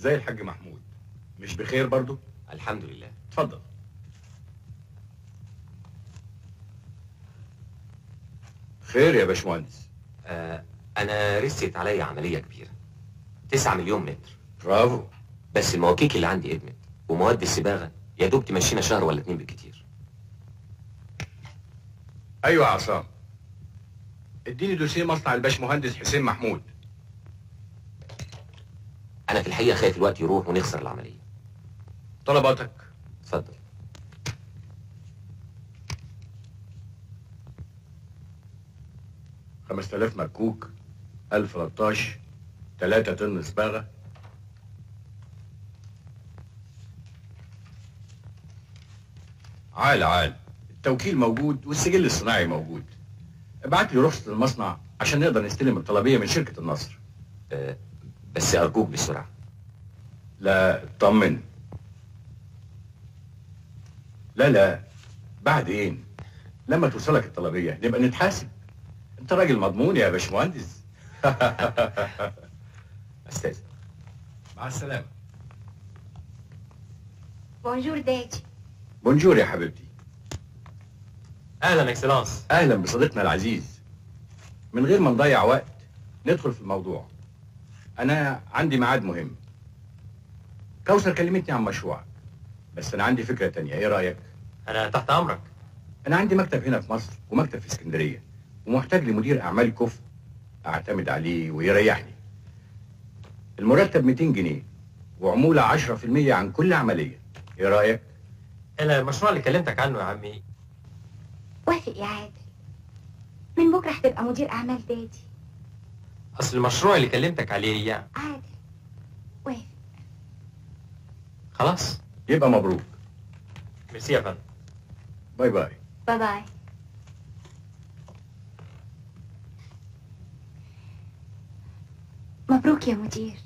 ازاي الحاج محمود مش بخير برضو الحمد لله اتفضل خير يا باشمهندس آه انا رست عليا عمليه كبيره 9 مليون متر برافو بس المواكيك اللي عندي ادمت ومواد الصباغه يا دوب تمشينا شهر ولا اتنين بالكتير ايوه يا عصام اديني دوسيه مصنع الباشمهندس حسين محمود انا في الحقيقه خايف الوقت يروح ونخسر العمليه طلباتك اتفضل خمس تلاف مكوك ألف لطاش تلاتة طن صباغة عال عال التوكيل موجود والسجل الصناعي موجود ابعت لي رخصة المصنع عشان نقدر نستلم الطلبية من شركة النصر آه بس ارجوك بسرعه لا اطمن لا لا بعدين لما توصلك الطلبية نبقى نتحاسب انت راجل مضمون يا باشمهندس استاذ مع السلامة بونجور دادي بونجور يا حبيبتي اهلا اكسلانس اهلا بصديقنا العزيز من غير ما نضيع وقت ندخل في الموضوع انا عندي ميعاد مهم كوثر كلمتني عن مشروعك بس انا عندي فكره تانية ايه رايك انا تحت امرك انا عندي مكتب هنا في مصر ومكتب في اسكندريه ومحتاج لمدير اعمال كفء اعتمد عليه ويريحني المرتب 200 جنيه وعموله 10% عن كل عمليه ايه رايك المشروع اللي كلمتك عنه يا عمي وافق يا عادل من بكره هتبقى مدير اعمال دادي اصل المشروع اللي كلمتك عليه يعني عادل وافق خلاص يبقى مبروك ميرسي يا فندم باي باي باي باي مبروك يا مدير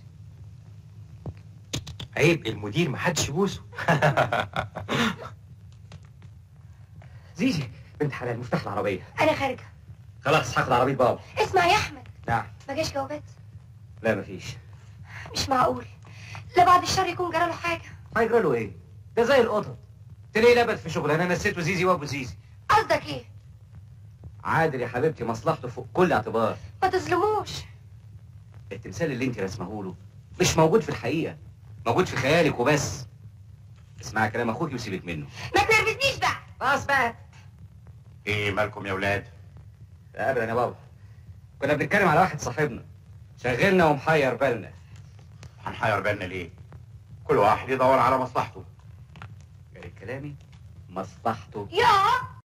عيب المدير محدش يبوسه زيزي بنت حلال مفتاح العربيه انا خارجه خلاص هاخد عربيه بابا اسمع يا احمد نعم ما جاش جوابات لا مفيش مش معقول لا بعد الشر يكون جراله حاجه هيجرى له ايه ده زي القطط تلاقيه لبت في شغل انا نسيته زيزي وابو زيزي قصدك ايه عادل يا حبيبتي مصلحته فوق كل اعتبار ما تظلموش التمثال اللي انت رسمه له مش موجود في الحقيقه موجود في خيالك وبس اسمعي كلام اخوك وسيبك منه ما تنرفزنيش بقى خلاص بقى ايه مالكم يا ولاد لا ابدا يا بابا كنا بنتكلم على واحد صاحبنا شغلنا ومحير بالنا هنحير بالنا ليه كل واحد يدور على مصلحته جاري كلامي مصلحته يا